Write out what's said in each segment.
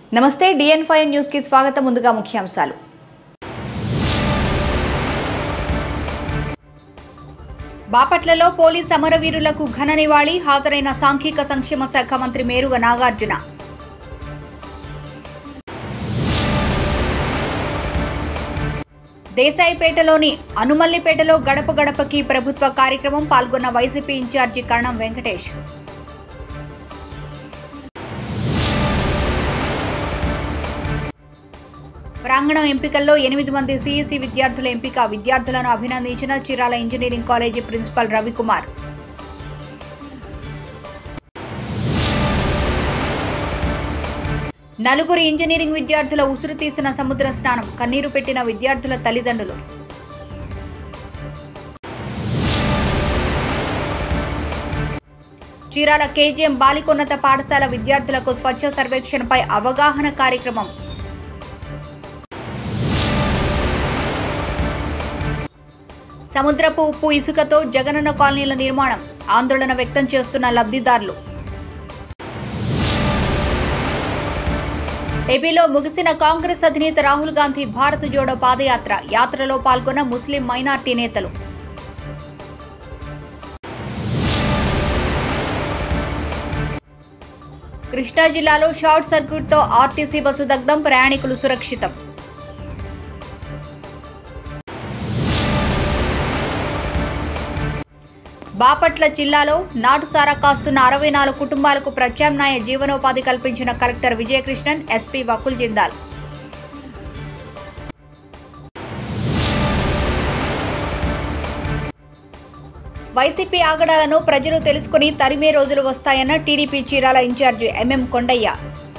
నమస్తే డిఎన్ five news కి స్వాగతం ముందుగా ముఖ్యాంశాలు బాపట్లలో పోలీస్ అమరవీరులకు ఘన నివాళి హాజరైన సాంఘిక సంక్షేమ శాఖ మంత్రి మేరుగ నాగార్జున దేశాయిపేటలోని అనుమల్లిపేటలో గడప గడపకి ప్రభుత్వ కార్యక్రమం పాల్గొన్న వైసీపీ ఇన్ఛార్జి కరణం వెంకటేష్ ప్రాంగణం ఎంపికల్లో ఎనిమిది మంది సిఈసి విద్యార్థుల ఎంపిక విద్యార్థులను అభినందించిన Chirala engineering college principal Ravikumar నలుగురు ఇంజనీరింగ్ విద్యార్థుల ఉసురు తీసిన సముద్ర స్నానం కన్నీరు పెట్టిన విద్యార్థుల తల్లిదండ్రులు చీరాల కేజీఎం బాలికోన్నత పాఠశాల విద్యార్థులకు స్వచ్ఛ సర్వేక్షణపై అవగాహన కార్యక్రమం సముద్రపు ఉప్పు ఇసుకతో జగనన్న కాలనీల నిర్మాణం ఆందోళన వ్యక్తం చేస్తున్న లబ్ధిదారులు ఏపీలో ముగిసిన కాంగ్రెస్ అధినేత రాహుల్ గాంధీ భారత్ జోడో పాదయాత్ర యాత్రలో పాల్గొన్న ముస్లిం మైనార్టీ నేతలు కృష్ణా జిల్లాలో షార్ట్ సర్క్యూట్తో ఆర్టీసీ బస్సు దగ్ధం ప్రయాణికులు సురక్షితం బాపట్ల జిల్లాలో నాటుసారా కాస్తున్న అరవై నాలుగు కుటుంబాలకు ప్రత్యామ్నాయ జీవనోపాధి కల్పించిన collector Vijayakrishnan SP Vakul Jindal YCP ఆగడాలను ప్రజలు తెలుసుకుని తరిమే రోజులు వస్తాయన్న TDP Chirala incharge MM Kondaiah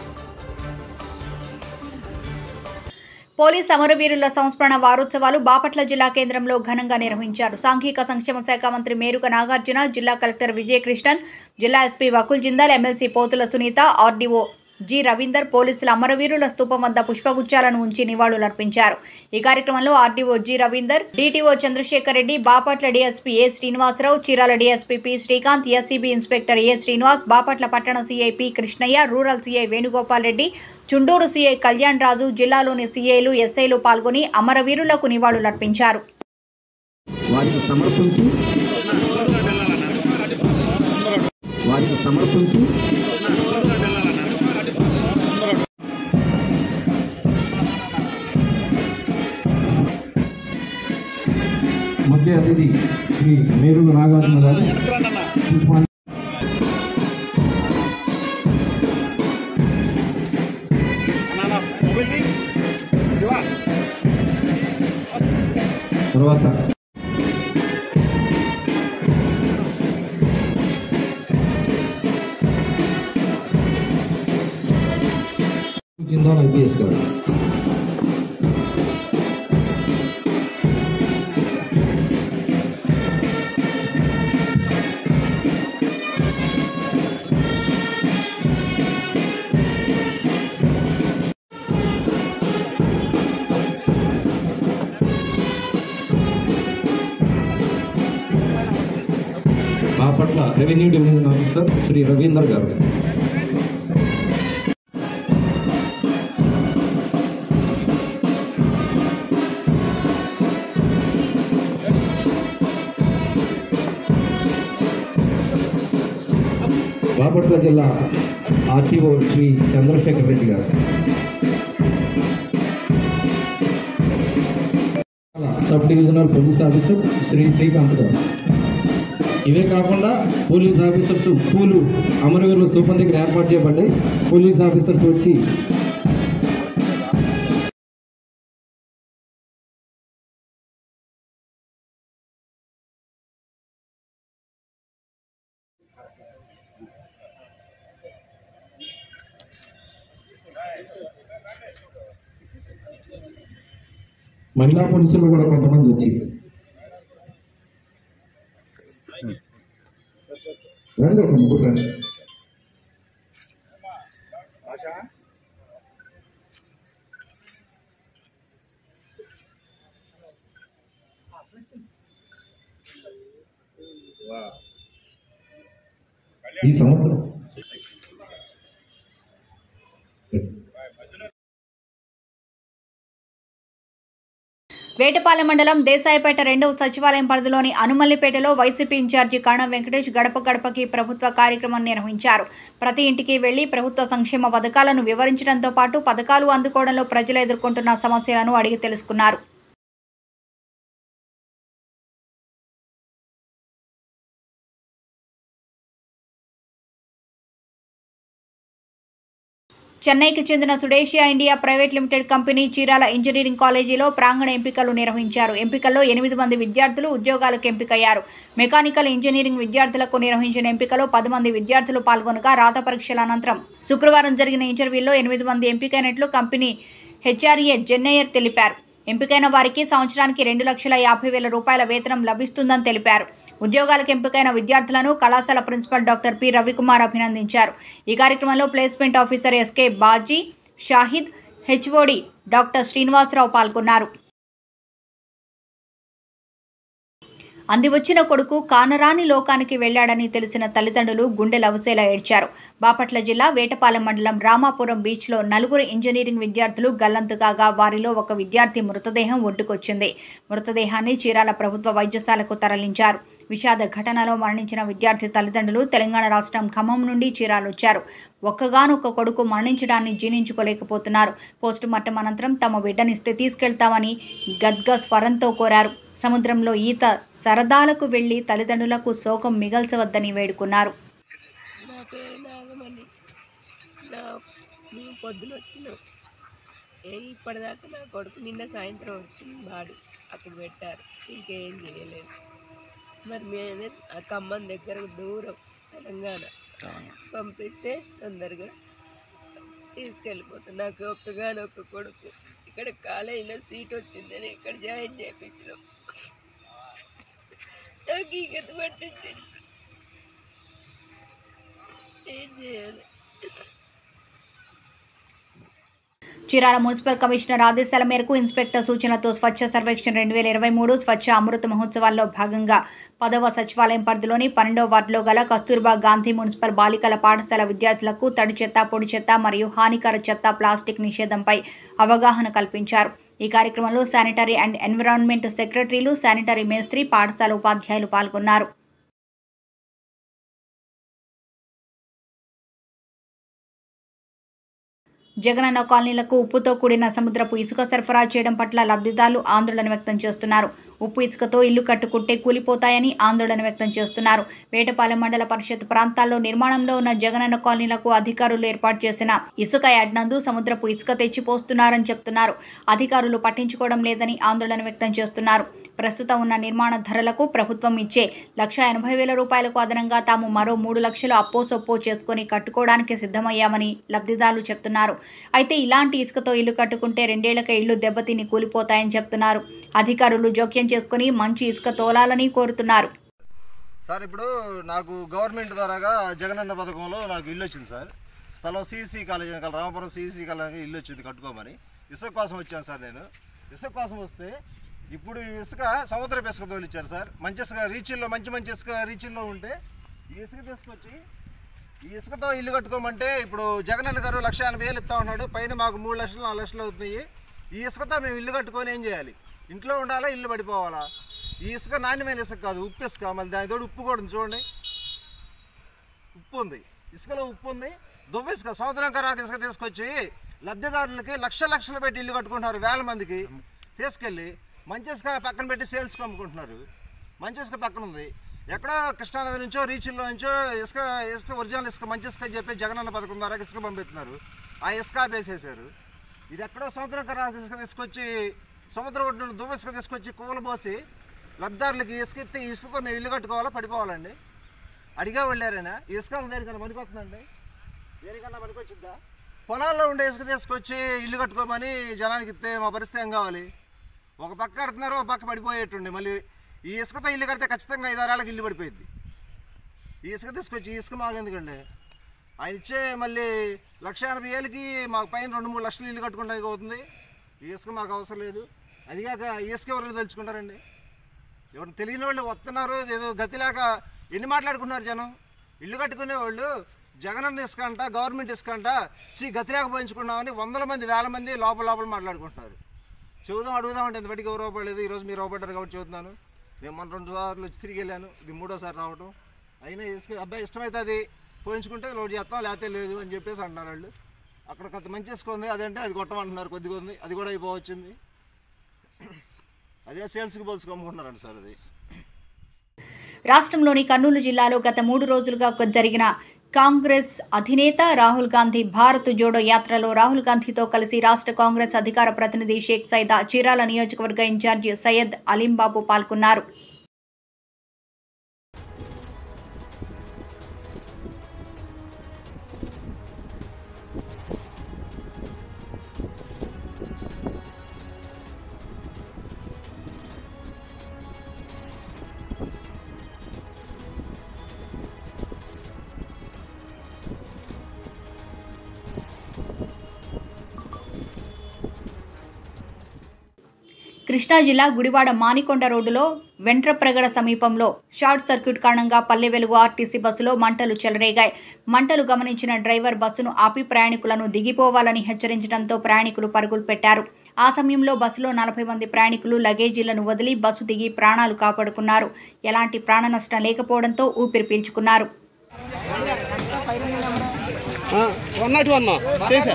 police అమరవీరుల సంస్మరణ వారోత్సవాలు బాపట్ల జిల్లా కేంద్రంలో ఘనంగా నిర్వహించారు సాంఘిక సంక్షేమ శాఖ మంత్రి మేరుక నాగార్జున జిల్లా కలెక్టర్ విజయకృష్ణన్ జిల్లా SP Vakul Jindal MLC Pothula Sunitha RDO G Ravinder పోలీసుల అమరవీరుల స్తూపం వద్ద పుష్పగుచ్చాలను ఉంచి నివాళులర్పించారు ఈ కార్యక్రమంలో RDO G Ravinder DTO Chandrasekhar Reddy Bapatla DSP A Srinivasarao Chirala DSP P Srikanth SCB inspector A Srinivas Bapatla పట్టణ CI P Krishnaiah rural CI Venugopal Reddy Chunduru CI Kalyan Raju జిల్లాలోని సీఐలు ఎస్ఐలు పాల్గొని అమరవీరులకు నివాళులర్పించారు వారికి సమర్పించి వారికి సమర్పించి ముఖ్య అతిథి శ్రీ మేరుగు నాగార్జున గారు పుష్పాంజలి తర్వాత జిందాల్ ఐపీఎస్ గారు Bapatla revenue division officer Shri Ravinder గారు బాపట్ల జిల్లా ఆర్టీఓ శ్రీ చంద్రశేఖర్ రెడ్డి గారు sub divisional police officer Shri Srikanth గారు ఇవే కాకుండా పోలీస్ ఆఫీసర్స్ పూలు అమరవీరుల స్థూపం దగ్గర ఏర్పాటు చేయబడ్డాయి పోలీస్ ఆఫీసర్స్ వచ్చి మహిళా పోలీసులు కూడా కొంతమంది వచ్చి రండి ఒక ముగ్గురు రండి ఈ సంవత్సరం వేటపాలెం మండలం దేశాయిపేట రెండవ సచివాలయం పరిధిలోని అనుమల్లిపేటలో వైసీపీ ఇన్ఛార్జి కణం వెంకటేష్ గడప గడపకి ప్రభుత్వ కార్యక్రమం నిర్వహించారు ప్రతి ఇంటికి వెళ్లి ప్రభుత్వ సంక్షేమ పథకాలను వివరించడంతో పాటు పథకాలు అందుకోవడంలో ప్రజలు ఎదుర్కొంటున్న సమస్యలను అడిగి తెలుసుకున్నారు చెన్నైకి చెందిన సుడేషియా India private limited company Chirala engineering కాలేజీలో ప్రాంగణ ఎంపికలు నిర్వహించారు ఎంపికల్లో ఎనిమిది మంది విద్యార్థులు ఉద్యోగాలకు ఎంపికయ్యారు మెకానికల్ ఇంజనీరింగ్ విద్యార్థులకు నిర్వహించిన ఎంపికలో పది మంది విద్యార్థులు పాల్గొనగా రాత పరీక్షల అనంతరం శుక్రవారం జరిగిన ఇంటర్వ్యూలో ఎనిమిది మంది ఎంపికైనట్లు కంపెనీ హెచ్ఆర్ఏ జెన్నయ్యర్ తెలిపారు ఎంపికైన వారికి సంవత్సరానికి రెండు లక్షల యాభై వేల రూపాయల వేతనం లభిస్తుందని తెలిపారు ఉద్యోగాలకు ఎంపికైన విద్యార్థులను కళాశాల ప్రిన్సిపల్ డాక్టర్ పి రవికుమార్ అభినందించారు ఈ కార్యక్రమంలో placement officer SK Baji Shahid HOD doctor Srinivasarao పాల్గొన్నారు అందివచ్చిన కొడుకు కానరాని లోకానికి వెళ్లాడని తెలిసిన తల్లిదండ్రులు గుండె లవసేలా ఏడ్చారు బాపట్ల జిల్లా వేటపాలెం మండలం రామాపురం బీచ్లో నలుగురు ఇంజనీరింగ్ విద్యార్థులు గల్లంతు కాగా వారిలో ఒక విద్యార్థి మృతదేహం ఒడ్డుకొచ్చింది మృతదేహాన్ని చీరాల ప్రభుత్వ వైద్యశాలకు తరలించారు విషాద ఘటనలో మరణించిన విద్యార్థి తల్లిదండ్రులు తెలంగాణ రాష్ట్రం ఖమ్మం నుండి చీరాలొచ్చారు ఒక్కగానొక్క కొడుకు మరణించడాన్ని జీర్ణించుకోలేకపోతున్నారు పోస్టుమార్టం అనంతరం తమ బిడ్డనిస్తే తీసుకెళ్తామని గద్గ స్వరంతో కోరారు సముద్రంలో ఈత సరదాలకు వెళ్లి తల్లిదండ్రులకు శోకం మిగల్చవద్దని వేడుకున్నారు నా పేరు నాగమణి నా మేము పొద్దున వచ్చినాం ఏ ఇప్పటిదాకా నా కొడుకు నిన్న సాయంత్రం వచ్చింది బాడు అక్కడ పెట్టారు ఇంకేం చేయలేదు మరి మేమే ఆ ఖమ్మం దగ్గర దూరం తెలంగాణ పంపిస్తే తొందరగా తీసుకెళ్ళిపోతాం నాకు ఒక్కగానొక్క కొడుకు ఇక్కడ కాలేజీలో సీట్ వచ్చిందని ఇక్కడ జాయిన్ చేయించినాం నాకు ఈ గత పట్టించింది ఏం చేయాలి చీరాల మున్సిపల్ కమిషనర్ ఆదేశాల మేరకు ఇన్స్పెక్టర్ సూచనలతో స్వచ్ఛ సర్వేక్షణ రెండు వేల ఇరవై మూడు స్వచ్ఛ అమృత మహోత్సవాల్లో భాగంగా పదవ సచివాలయం పరిధిలోని పన్నెండవ వార్డులో గల కస్తూర్బా గాంధీ మున్సిపల్ బాలికల పాఠశాల విద్యార్థులకు తడి చెత్త పొడి చెత్త మరియు హానికర చెత్త ప్లాస్టిక్ నిషేధంపై అవగాహన కల్పించారు ఈ కార్యక్రమంలో శానిటరీ అండ్ ఎన్విరాన్మెంట్ సెక్రటరీలు శానిటరీ మేస్త్రి పాఠశాల ఉపాధ్యాయులు పాల్గొన్నారు జగనన్న కాలనీలకు ఉప్పుతో కూడిన సముద్రపు ఇసుక సరఫరా చేయడం పట్ల లబ్ధిదారులు ఆందోళన వ్యక్తం చేస్తున్నారు ఉప్పు ఇసుకతో ఇల్లు కట్టుకుంటే కూలిపోతాయని ఆందోళన వ్యక్తం చేస్తున్నారు వేటపాలెం మండల పరిషత్ ప్రాంతాల్లో నిర్మాణంలో ఉన్న జగనన్న కాలనీలకు అధికారులు ఏర్పాటు చేసిన ఇసుక యాడ్ నందు సముద్రపు ఇసుక తెచ్చిపోస్తున్నారని చెప్తున్నారు అధికారులు పట్టించుకోవడం లేదని ఆందోళన వ్యక్తం చేస్తున్నారు ప్రస్తుతం ఉన్న నిర్మాణ ధరలకు ప్రభుత్వం ఇచ్చే లక్ష ఎనభై వేల రూపాయలకు అదనంగా తాము మరో మూడు లక్షలు అప్పో సొప్పో చేసుకుని కట్టుకోవడానికి సిద్ధమయ్యామని లబ్ధిదారులు చెప్తున్నారు అయితే ఇలాంటి ఇసుకతో ఇల్లు కట్టుకుంటే రెండేళ్లకే ఇల్లు దెబ్బతిని కూలిపోతాయని చెప్తున్నారు అధికారులు జోక్యం చేసుకుని మంచి ఇసుక తోలాలని కోరుతున్నారు సార్ ఇప్పుడు నాకు గవర్నమెంట్ ద్వారాగా జగనన్న పథకంలో నాకు ఇల్లు వచ్చింది సార్ స్థలం సిసి కాలేజ్ వెనకాల రామపురం సిసి కాలేజ్ ఇల్లు వచ్చింది కట్టుకోమని ఇసుక కోసం వచ్చాను సార్ నేను ఇసుక కోసం వస్తే ఇప్పుడు ఈ ఇసుక సముద్రపు ఇసుక తోలిచ్చారు సార్ మంచి ఇసుక రీచిల్లో మంచి మంచి ఇసుక రీచిల్లో ఉంటే ఈ ఇసుక తీసుకొచ్చి ఈ ఇసుకతో ఇల్లు కట్టుకోమంటే ఇప్పుడు జగనన్న గారు లక్ష ఎనభై వేలు ఇస్తా ఉన్నాడు పైన మాకు మూడు లక్షలు నాలుగు లక్షలు అవుతున్నాయి ఈ ఇసుకతో మేము ఇల్లు కట్టుకొని ఏం చేయాలి ఇంట్లో ఉండాలా ఇల్లు పడిపోవాలా ఈ ఇసుక నాణ్యమైన ఇసుక కాదు ఉప్పు ఇసుక మళ్ళీ దాని తోడు ఉప్పు కూడా ఉంది చూడండి ఉప్పు ఉంది ఇసుకలో ఉప్పు ఉంది దువ్వ ఇసుక సంవత్సరం కరాక ఇసుక తీసుకొచ్చి లబ్ధిదారులకి లక్ష లక్షలు పెట్టి ఇల్లు కట్టుకుంటున్నారు వేల మందికి తీసుకెళ్ళి మంచి ఇసుక పక్కన పెట్టి సేల్స్కి అమ్ముకుంటున్నారు మంచి ఇసుక పక్కన ఉంది ఎక్కడో కృష్ణానది నుంచో రీచుల్లో నుంచో ఇసుక ఇసుక ఒరిజినల్ ఇసుక మంచి ఇసుక అని చెప్పి జగనన్న పథకం ద్వారా ఇసుక పంపిస్తున్నారు ఆ ఇసుక ఆపేసేసారు ఇది ఎక్కడో సముద్రం కరాక ఇసుక తీసుకొచ్చి సముద్రం ఒడ్డున దువ్వ ఇసుక తీసుకొచ్చి కూల పోసి లబ్ధిదారులకి ఇసుక ఇస్తే ఈ ఇసుకతో మేము ఇల్లు కట్టుకోవాలా పడిపోవాలండి అడిగా వెళ్ళారైనా ఇసుక దేనికన్నా పనికొస్తుందండి దేనికన్నా పనికొచ్చిందా పొలాల్లో ఉండే ఇసుక తీసుకొచ్చి ఇల్లు కట్టుకోమని జనానికి ఇస్తే మా పరిస్థితి ఏం కావాలి ఒక పక్క కడుతున్నారు ఒక పక్క పడిపోయేటుండి మళ్ళీ ఈ ఇసుకతో ఇల్లు కడితే ఖచ్చితంగా ఐదారేళ్ళకి ఇల్లు పడిపోయింది ఈ ఇసుక తీసుకొచ్చి ఈ ఇసుక మాకు ఎందుకండి ఆయన ఇచ్చే మళ్ళీ లక్ష ఎనభై ఏళ్ళకి మాకు పైన రెండు మూడు లక్షలు ఇల్లు కట్టుకోవడానికి అవుతుంది ఈ ఇసుక మాకు అవసరం లేదు అదిగాక ఈ ఇసుక ఎవరు తెలుసుకుంటారండి ఎవరు తెలియని వాళ్ళు వస్తున్నారు ఏదో గతిలాగా ఎన్ని మాట్లాడుకున్నారు జనం ఇల్లు కట్టుకునే వాళ్ళు జగనన్న ఇసుక అంట గవర్నమెంట్ ఇసుక అంట చీ గతిలేక పోయించుకున్నామని వందల మంది వేల మంది లోపల లోపల మాట్లాడుకుంటున్నారు చెబుదాం అడుగుదాం అంటే ఎంతబడికి ఎవరు అవ్వలేదు ఈరోజు మీరు అవ్వబడ్డారు కాబట్టి చెబుతున్నాను నేను మన రెండు సార్లు వచ్చి తిరిగి వెళ్ళాను ఇది మూడోసారి రావటం అయినా ఇసుక అబ్బాయి ఇష్టమైతే అది పోయించుకుంటే లోడ్ చేస్తాం లేకపోతే లేదు అని చెప్పేసి అంటున్నారు వాళ్ళు అక్కడ కొంత మంచి ఇసుక ఉంది అదంటే అది కొట్టమంటున్నారు కొద్దిగా ఉంది అది కూడా అయిపోవచ్చింది అదే సేల్స్కి బోల్స్కి అమ్ముకుంటున్నారండి సార్ అది రాష్ట్రంలోని కర్నూలు జిల్లాలో గత మూడు రోజులుగా జరిగిన కాంగ్రెస్ అధినేత రాహుల్ గాంధీ భారత్ జోడో యాత్రలో రాహుల్ గాంధీతో కలిసి రాష్ట్ర కాంగ్రెస్ అధికార ప్రతినిధి షేక్ సైదా చీరాల నియోజకవర్గ ఇన్ఛార్జి సయ్యద్ అలీంబాబు పాల్గొన్నారు కృష్ణా జిల్లా గుడివాడ మానికొండ రోడ్డులో వెంట్రప్రగడ సమీపంలో షార్ట్ సర్క్యూట్ కారణంగా పల్లె వెలుగు ఆర్టీసీ బస్సులో మంటలు చెలరేగాయి మంటలు గమనించిన డ్రైవర్ బస్సును ఆపి ప్రయాణికులను దిగిపోవాలని హెచ్చరించడంతో ప్రయాణికులు పరుగులు పెట్టారు ఆ సమయంలో బస్సులో నలభై మంది ప్రయాణికులు లగేజీలను వదిలి బస్సు దిగి ప్రాణాలు కాపాడుకున్నారు ఎలాంటి ప్రాణ నష్టం లేకపోవడంతో ఊపిరి పీల్చుకున్నారు వన్ నాట్ వన్ చేసా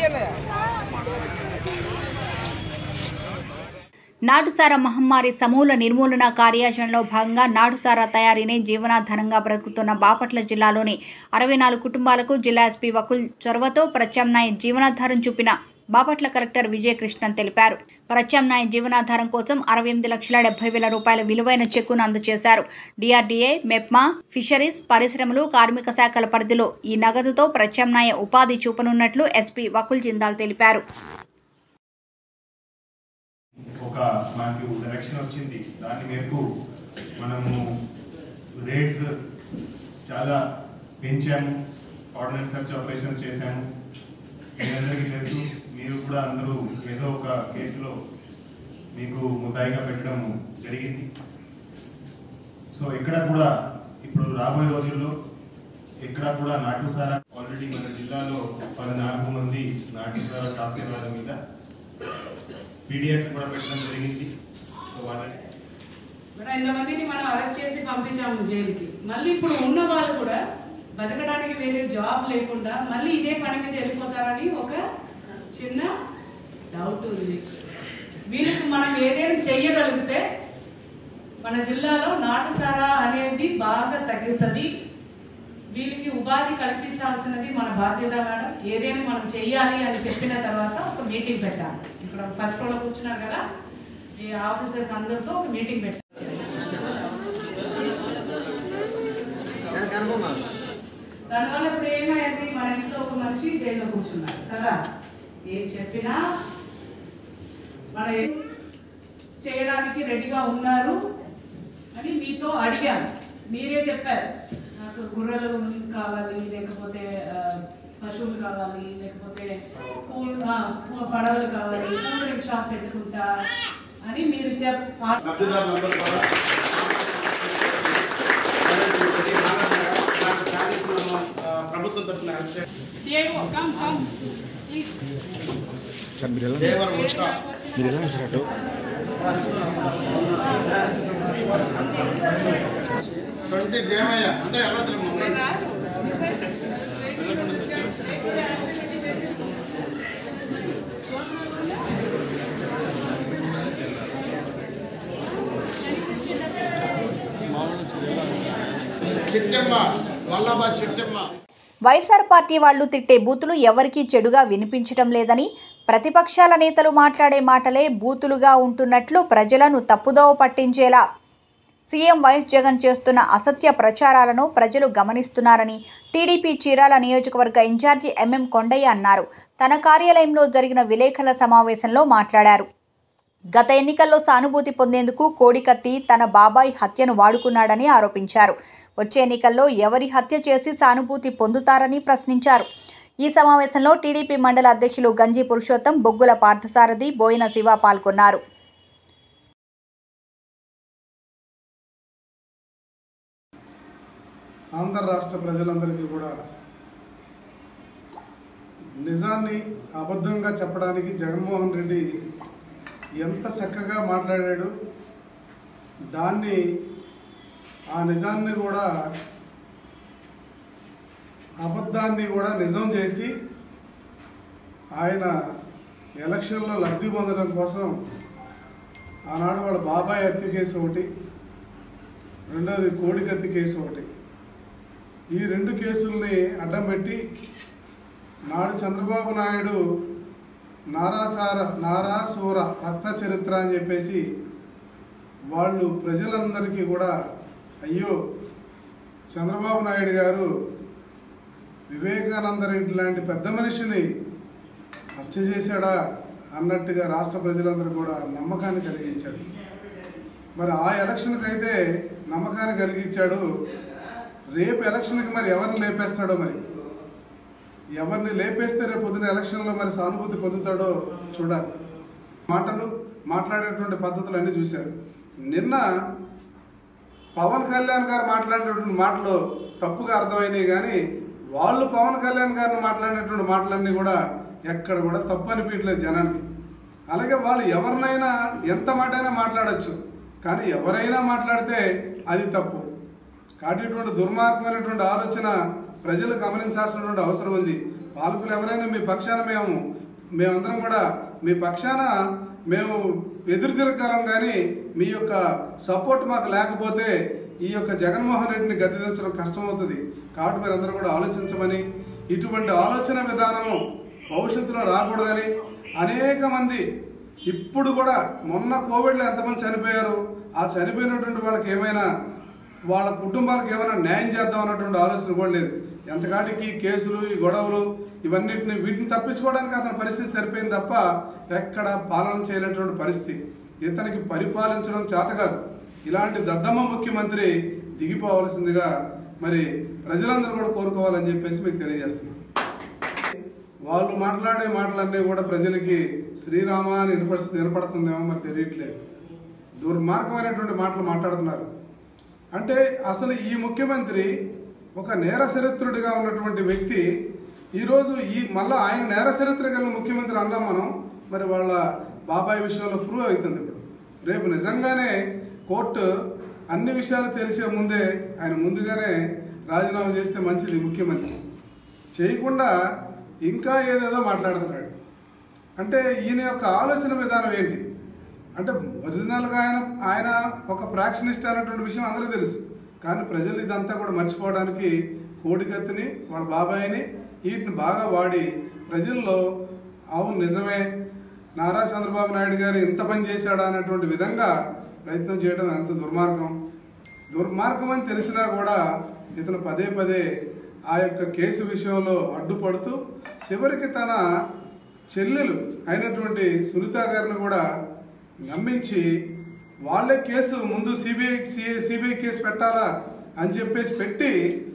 నాటుసారా మహమ్మారి సమూల నిర్మూలన కార్యాచరణలో భాగంగా నాటుసారా తయారీని జీవనాధారంగా బ్రతుకుతున్న బాపట్ల జిల్లాలోని అరవై నాలుగు కుటుంబాలకు జిల్లా ఎస్పీ వకుల్ చొరవతో ప్రత్యామ్నాయ జీవనాధారం చూపిన బాపట్ల కలెక్టర్ విజయకృష్ణన్ తెలిపారు ప్రత్యామ్నాయ జీవనాధారం కోసం అరవై ఎనిమిది లక్షల డెబ్బై వేల రూపాయల విలువైన చెక్కును అందజేశారు డిఆర్డీఏ మెప్మా ఫిషరీస్ పరిశ్రమలు కార్మిక శాఖల పరిధిలో ఈ నగదుతో ప్రత్యామ్నాయ ఉపాధి చూపనున్నట్లు ఎస్పీ వకుల్ జిందాల్ తెలిపారు ఒక మనకి డైరెక్షన్ వచ్చింది దాని మేరకు మనము రేట్స్ చాలా పెంచాము ఆర్డినెన్స్ సర్చ్ ఆపరేషన్స్ చేశాము మీ అందరికీ తెలుసు మీరు కూడా అందరూ ఏదో ఒక కేసులో మీకు ముద్దాయిగా పెట్టడం జరిగింది సో ఎక్కడ కూడా ఇప్పుడు రాబోయే రోజుల్లో ఎక్కడ కూడా నాటుసారా ఆల్రెడీ మన జిల్లాలో పద్నాలుగు మంది నాటుసారా టాస్కర్ల మీద పీడిఎఫ్ కూడా పెట్టడం జరిగింది సో వాళ్ళని మరి ఇంతమందిని మనం అరెస్ట్ చేసి పంపించాము జైలుకి మళ్ళీ ఇప్పుడు ఉన్న వాళ్ళు కూడా బతకడానికి వేరే జాబ్ లేకుండా మళ్ళీ ఇదే పని మీద వెళ్ళిపోతారని ఒక చిన్న డౌట్ ఉంది వీళ్ళకి మనం ఏదైనా చెయ్యగలిగితే మన జిల్లాలో నాటుసారా అనేది బాగా తగ్గుతుంది వీళ్ళకి ఉపాధి కల్పించాల్సినది మన బాధ్యత మేడం ఏదైనా మనం చెయ్యాలి అని చెప్పిన తర్వాత ఒక మీటింగ్ పెట్టాలి ఇక్కడ ఫస్ట్ రోలో కూర్చున్నారు కదా ఈ ఆఫీసర్స్ అందరితో ఒక మీటింగ్ పెట్టాలి దానివల్ల ఇప్పుడు ఏమైంది మన ఇంట్లో ఒక మనిషి జైల్లో కూర్చున్నారు కదా ఏం చెప్పినా మన ఏం చేయడానికి రెడీగా ఉన్నారు అని మీతో అడిగాను మీరే చెప్పారు నాకు గుర్రెలు కావాలి లేకపోతే ఆ, పశువులు కావాలి లేకపోతే పూల్ ఆ, పూ- పడవలు కావాలి కూల్ డ్రింక్ షాప్ పెట్టుకుంటా అని మీరు చెప్ ఆ- లబ్ధిదారులందరూ కూడా ఆ, ప్రభుత్వం తరఫున హెల్ప్ చేయాలి. Diego, come, come. Please. దేవర ఉట్ట ట్వంటీ దేవయ్య అందరూ ఎలా ఉండండి వెళ్ళకుండా సత్యం. చిట్టమ్మ వల్లభ చిట్టమ్మ వైఎస్ఆర్ పార్టీ వాళ్ళు తిట్టే బూతులు ఎవరికీ చెడుగా వినిపించటం లేదని ప్రతిపక్షాల నేతలు మాట్లాడే మాటలే బూతులుగా ఉంటున్నట్లు ప్రజలను తప్పుదోవ పట్టించేలా సీఎం వైఎస్ జగన్ చేస్తున్న అసత్య ప్రచారాలను ప్రజలు గమనిస్తున్నారని టీడీపీ చీరాల నియోజకవర్గ ఇన్ఛార్జి ఎంఎం కొండయ్య అన్నారు తన కార్యాలయంలో జరిగిన విలేకరుల సమావేశంలో మాట్లాడారు గత ఎన్నికల్లో సానుభూతి పొందేందుకు కోడికత్తి తన బాబాయ్ హత్యను వాడుకున్నాడని ఆరోపించారు వచ్చే ఎన్నికల్లో ఎవరి హత్య చేసి సానుభూతి పొందుతారని ప్రశ్నించారు ఈ సమావేశంలో టీడీపీ మండల అధ్యక్షులు గంజి పురుషోత్తం బొగ్గుల పార్థసారథి బోయిన శివ పాల్గొన్నారు ఆంధ్ర రాష్ట్ర ప్రజలందరికీ కూడా నిజాన్ని అబద్ధంగా చెప్పడానికి జగన్మోహన్ రెడ్డి ఎంత చక్కగా మాట్లాడాడు దాన్ని ఆ నిజాన్ని కూడా అబద్ధాన్ని కూడా నిజం చేసి ఆయన ఎలక్షన్లో లబ్ధి పొందడం కోసం ఆనాడు వాళ్ళ బాబాయ్ హత్య కేసు ఒకటి రెండోది కోడికత్తి కేసు ఒకటి ఈ రెండు కేసుల్ని అడ్డం పెట్టి నాడు చంద్రబాబు నాయుడు నారాచార నారాసూర రక్త చరిత్ర అని చెప్పేసి వాళ్ళు ప్రజలందరికీ కూడా అయ్యో చంద్రబాబు నాయుడు గారు వివేకానంద రెడ్డి లాంటి పెద్ద మనిషిని హత్య చేశాడా అన్నట్టుగా రాష్ట్ర ప్రజలందరూ కూడా నమ్మకాన్ని కలిగించాడు మరి ఆ ఎలక్షన్కి అయితే నమ్మకాన్ని కలిగించాడు రేపు ఎలక్షన్కి మరి ఎవరిని లేపేస్తాడో మరి ఎవరిని లేపేస్తే రేపు పొద్దున ఎలక్షన్లో మరి సానుభూతి పొందుతాడో చూడాలి మాటలు మాట్లాడేటువంటి పద్ధతులు అన్నీ చూశారు నిన్న పవన్ కళ్యాణ్ గారు మాట్లాడినటువంటి మాటలు తప్పుగా అర్థమైనాయి కానీ వాళ్ళు పవన్ కళ్యాణ్ గారిని మాట్లాడినటువంటి మాటలన్నీ కూడా ఎక్కడ కూడా తప్పు అనిపించలేదు జనానికి అలాగే వాళ్ళు ఎవరినైనా ఎంత మాటైనా మాట్లాడచ్చు కానీ ఎవరైనా మాట్లాడితే అది తప్పు కాబట్టి ఇటువంటి దుర్మార్గమైనటువంటి ఆలోచన ప్రజలు గమనించాల్సినటువంటి అవసరం ఉంది పాలకులు ఎవరైనా మీ పక్షాన మేము మేమందరం కూడా మీ పక్షాన మేము ఎదురు తిరగలం కానీ మీ యొక్క సపోర్ట్ మాకు లేకపోతే ఈ యొక్క జగన్మోహన్ రెడ్డిని గద్దెదించడం కష్టమవుతుంది కాబట్టి మీరందరూ కూడా ఆలోచించమని ఇటువంటి ఆలోచన విధానము భవిష్యత్తులో రాకూడదని అనేక మంది ఇప్పుడు కూడా మొన్న కోవిడ్లో ఎంతమంది చనిపోయారు ఆ చనిపోయినటువంటి వాళ్ళకి ఏమైనా వాళ్ళ కుటుంబాలకు ఏమైనా న్యాయం చేద్దాం అన్నటువంటి ఆలోచన కూడా లేదు ఎంతకాటికి ఈ కేసులు ఈ గొడవలు ఇవన్నిటిని వీటిని తప్పించుకోవడానికి అతని పరిస్థితి సరిపోయింది తప్ప ఎక్కడ పాలన చేయలేటువంటి పరిస్థితి ఇతనికి పరిపాలించడం చేత కాదు ఇలాంటి దద్దమ్మ ముఖ్యమంత్రి దిగిపోవలసిందిగా మరి ప్రజలందరూ కూడా కోరుకోవాలని చెప్పేసి మీకు తెలియజేస్తున్నాను వాళ్ళు మాట్లాడే మాటలన్నీ కూడా ప్రజలకి శ్రీరామ అని వినపడి వినపడుతుందేమో మరి తెలియట్లేదు దుర్మార్గమైనటువంటి మాటలు మాట్లాడుతున్నారు అంటే అసలు ఈ ముఖ్యమంత్రి ఒక నేర చరిత్రుడిగా ఉన్నటువంటి వ్యక్తి ఈరోజు ఈ మళ్ళీ ఆయన నేర చరిత్ర కలిగిన ముఖ్యమంత్రి అన్నాం మనం మరి వాళ్ళ బాబాయ్ విషయంలో ప్రూవ్ అవుతుంది ఇప్పుడు రేపు నిజంగానే కోర్టు అన్ని విషయాలు తెలిసే ముందే ఆయన ముందుగానే రాజీనామా చేస్తే మంచిది ముఖ్యమంత్రి చేయకుండా ఇంకా ఏదేదో మాట్లాడుతున్నాడు అంటే ఈయన యొక్క ఆలోచన విధానం ఏంటి అంటే ఒరిజినల్గా ఆయన ఆయన ఒక ప్రాక్షనిస్ట్ అనేటువంటి విషయం అందరికీ తెలుసు కానీ ప్రజలు ఇదంతా కూడా మర్చిపోవడానికి కోడికత్తిని వాళ్ళ బాబాయిని వీటిని బాగా వాడి ప్రజల్లో అవును నిజమే నారా చంద్రబాబు నాయుడు గారు ఇంత పని చేశాడా అనేటువంటి విధంగా ప్రయత్నం చేయడం ఎంత దుర్మార్గం దుర్మార్గం అని తెలిసినా కూడా ఇతను పదే పదే ఆ యొక్క కేసు విషయంలో అడ్డుపడుతూ చివరికి తన చెల్లెలు అయినటువంటి సునీత గారిని కూడా నమ్మించి వాళ్ళే కేసు ముందు సిబిఐ సిబిఐ కేసు పెట్టాలా అని చెప్పేసి పెట్టి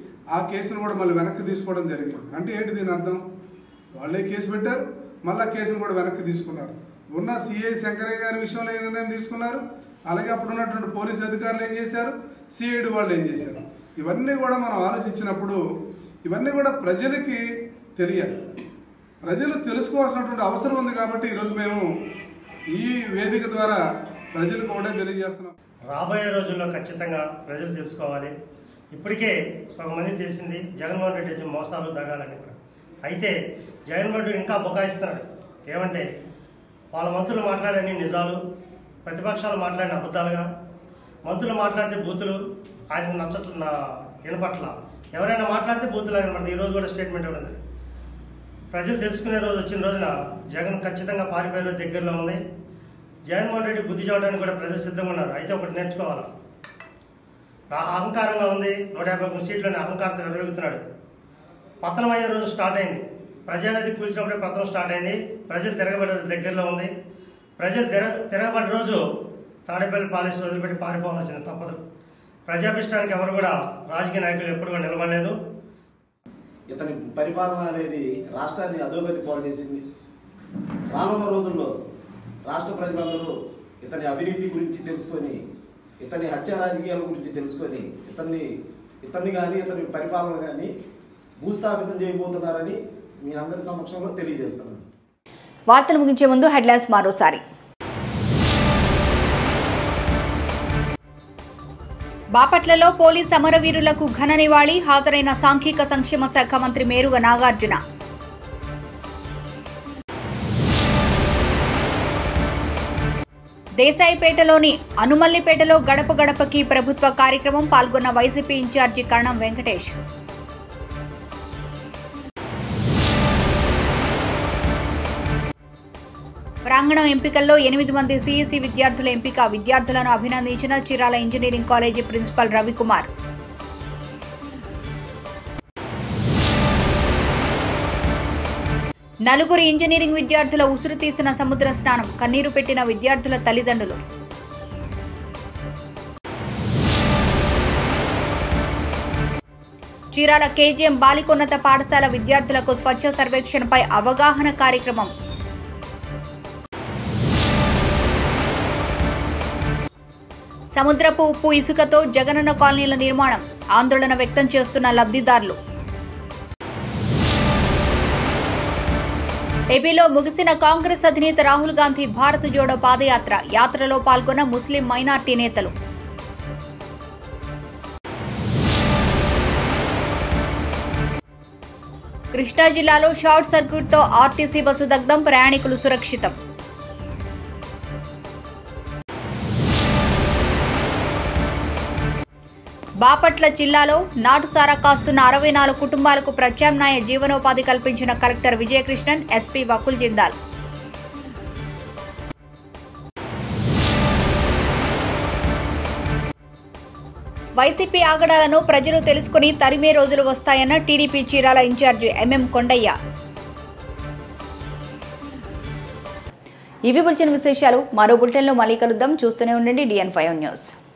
ఆ కేసును కూడా మళ్ళీ వెనక్కి తీసుకోవడం జరిగింది అంటే ఏంటి దీని అర్థం వాళ్ళే కేసు పెట్టారు మళ్ళీ కేసును కూడా వెనక్కి తీసుకున్నారు ఉన్న సిఐ శంకరయ్య గారి విషయంలో ఏ నిర్ణయం తీసుకున్నారు అలాగే అప్పుడు ఉన్నటువంటి పోలీసు అధికారులు ఏం చేశారు సిఐడి వాళ్ళు ఏం చేశారు ఇవన్నీ కూడా మనం ఆలోచించినప్పుడు ఇవన్నీ కూడా ప్రజలకి తెలియాలి ప్రజలు తెలుసుకోవాల్సినటువంటి అవసరం ఉంది కాబట్టి ఈరోజు మేము ఈ వేదిక ద్వారా ప్రజలకు కూడా తెలియజేస్తున్నాం రాబోయే రోజుల్లో ఖచ్చితంగా ప్రజలు తెలుసుకోవాలి ఇప్పటికే సగం మంది తెలిసింది జగన్మోహన్ రెడ్డి చేసిన మోసాలు దగాలని కూడా అయితే జగన్మోహన్ రెడ్డి ఇంకా బుకాయిస్తున్నాడు ఏమంటే వాళ్ళ మంత్రులు మాట్లాడని నిజాలు ప్రతిపక్షాలు మాట్లాడిన అబద్ధాలుగా మంత్రులు మాట్లాడితే బూతులు ఆయన నచ్చట్ల నా వినపట్ల ఎవరైనా మాట్లాడితే బూతులు వినపడుతుంది ఈ రోజు కూడా స్టేట్మెంట్ ఇవ్వడం జరిగింది. ప్రజలు తెలుసుకునే రోజు వచ్చిన రోజున జగన్ ఖచ్చితంగా పారిపోయే రోజు దగ్గరలో ఉంది జగన్మోహన్ రెడ్డి బుద్ధి చూడడానికి కూడా ప్రజలు సిద్ధంగా ఉన్నారు అయితే ఒకటి నేర్చుకోవాలి ఆ అహంకారంగా ఉంది నూట యాభై మూడు సీట్లని అహంకారంతో విరవేగుతున్నాడు పతనం అయ్యే రోజు స్టార్ట్ అయింది ప్రజావేదిక కూల్చినప్పుడే పతనం స్టార్ట్ అయింది ప్రజలు తిరగబడే రోజు దగ్గరలో ఉంది ప్రజలు తిర తిరగబడ్డ రోజు తాడేపల్లి పాలసీ వదిలిపెట్టి పారిపోవాల్సింది తప్పదు ప్రజాభిష్టానికి ఎవరు కూడా రాజకీయ నాయకులు ఎప్పుడు కూడా నిలబడలేదు ఇతని పరిపాలన అనేది రాష్ట్రాన్ని అధోగతి పాలు చేసింది రానున్న రోజుల్లో రాష్ట్ర ప్రజలందరూ ఇతని అవినీతి గురించి తెలుసుకొని ఇతని హత్య రాజకీయాల గురించి తెలుసుకొని ఇతన్ని ఇతన్ని కానీ ఇతని పరిపాలన కానీ భూస్థాపితం చేయబోతున్నారని మీ అందరి సమక్షంలో తెలియజేస్తున్నాను వార్తలు ముగించే ముందు హెడ్లైన్స్ మరోసారి బాపట్లలో పోలీస్ అమరవీరులకు ఘన నివాళి హాజరైన సాంఘిక సంక్షేమ శాఖ మంత్రి మేరుగ నాగార్జున దేశాయిపేటలోని అనుమల్లిపేటలో గడప గడపకి ప్రభుత్వ కార్యక్రమం పాల్గొన్న వైసీపీ ఇన్ఛార్జి కరణం వెంకటేష్ ప్రాంగణం ఎంపికల్లో ఎనిమిది మంది సిఈసి విద్యార్థుల ఎంపిక విద్యార్థులను అభినందించిన Chirala engineering college principal Ravikumar నలుగురు ఇంజనీరింగ్ విద్యార్థుల ఉసురు తీసిన సముద్ర స్నానం కన్నీరు పెట్టిన విద్యార్థుల తల్లిదండ్రులు చీరాల కేజీఎం బాలికోన్నత పాఠశాల విద్యార్థులకు స్వచ్ఛ సర్వేక్షణపై అవగాహన కార్యక్రమం సముద్రపు ఉప్పు ఇసుకతో జగనన్న కాలనీల నిర్మాణం ఆందోళన వ్యక్తం చేస్తున్న లబ్ధిదారులు ఏపీలో ముగిసిన కాంగ్రెస్ అధినేత రాహుల్ గాంధీ భారత్ జోడో పాదయాత్ర యాత్రలో పాల్గొన్న ముస్లిం మైనార్టీ నేతలు కృష్ణా జిల్లాలో షార్ట్ సర్క్యూట్తో ఆర్టీసీ బస్సు దగ్ధం ప్రయాణికులు సురక్షితం బాపట్ల జిల్లాలో నాటుసారా కాస్తున్న అరవై నాలుగు కుటుంబాలకు ప్రత్యామ్నాయ జీవనోపాధి కల్పించిన collector Vijayakrishnan SP Vakul Jindal YCP ఆగడాలను ప్రజలు తెలుసుకుని తరిమే రోజులు వస్తాయన్న TDP Chirala incharge MM Kondaiah ఇవి బులెటిన్ విశేషాలు మరో బులెటిన్లో మళ్ళీ కలుద్దాం చూస్తూనే ఉండండి డిఎన్ ఫైవ్ న్యూస్